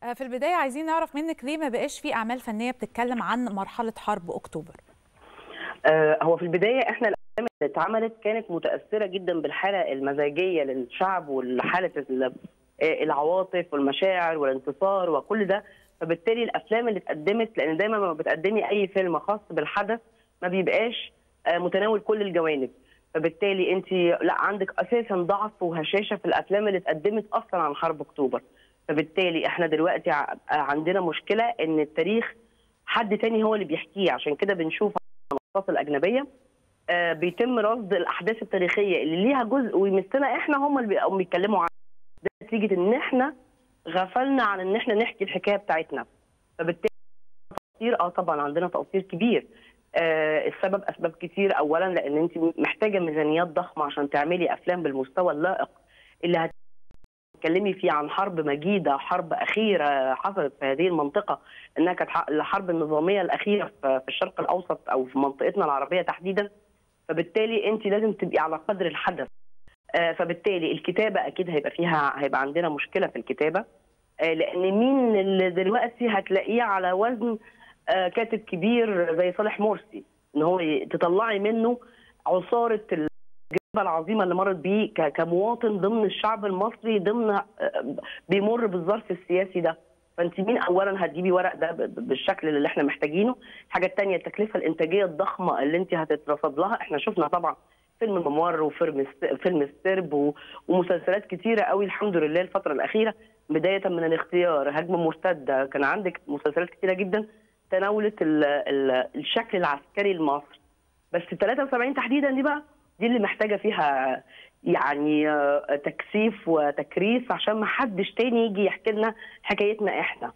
في البدايه عايزين نعرف منك ليه ما بقاش في اعمال فنيه بتتكلم عن مرحله حرب اكتوبر آه هو في البدايه احنا الافلام اللي اتعملت كانت متاثره جدا بالحاله المزاجيه للشعب والحاله العواطف والمشاعر والانتصار وكل ده فبالتالي الافلام اللي اتقدمت لان دايما لما بتقدمي اي فيلم خاص بالحدث ما بيبقاش متناول كل الجوانب فبالتالي انت لا عندك اساسا ضعف وهشاشه في الافلام اللي اتقدمت اصلا عن حرب اكتوبر فبالتالي احنا دلوقتي عندنا مشكله ان التاريخ حد تاني هو اللي بيحكيه عشان كده بنشوف المنصات الاجنبيه بيتم رصد الاحداث التاريخيه اللي ليها جزء ويمثلنا احنا هم اللي بيبقوا بيتكلموا عنها ده نتيجه ان احنا غفلنا عن ان احنا نحكي الحكايه بتاعتنا فبالتالي تقصير اه طبعا عندنا تقصير كبير آه السبب اسباب كتير اولا لان انت محتاجه ميزانيات ضخمه عشان تعملي افلام بالمستوى اللائق اللي هتتكلمي فيه عن حرب مجيده حرب اخيره حصلت في هذه المنطقه انها كانت الحرب النظاميه الاخيره في الشرق الاوسط او في منطقتنا العربيه تحديدا فبالتالي انت لازم تبقي على قدر الحدث آه فبالتالي الكتابه اكيد هيبقى فيها هيبقى عندنا مشكله في الكتابه آه لان مين اللي دلوقتي هتلاقيه على وزن كاتب كبير زي صالح مرسي ان هو تطلعي منه عصاره الجبهه العظيمه اللي مرت بيه كمواطن ضمن الشعب المصري ضمن بيمر بالظرف السياسي ده فانت مين اولا هتجيبي ورق ده بالشكل اللي احنا محتاجينه الحاجه الثانيه التكلفه الانتاجيه الضخمه اللي انت هتترصد لها احنا شفنا طبعا فيلم الممر وفيلم فيلم السرب ومسلسلات كتيره قوي الحمد لله الفتره الاخيره بدايه من الاختيار هجمه مرتده كان عندك مسلسلات كتيره جدا تناولت ال ال الشكل العسكري لمصر بس ال 73 تحديدا دي بقى دي اللي محتاجه فيها يعني تكثيف وتكريس عشان ما حدش تاني يجي يحكي لنا حكايتنا احنا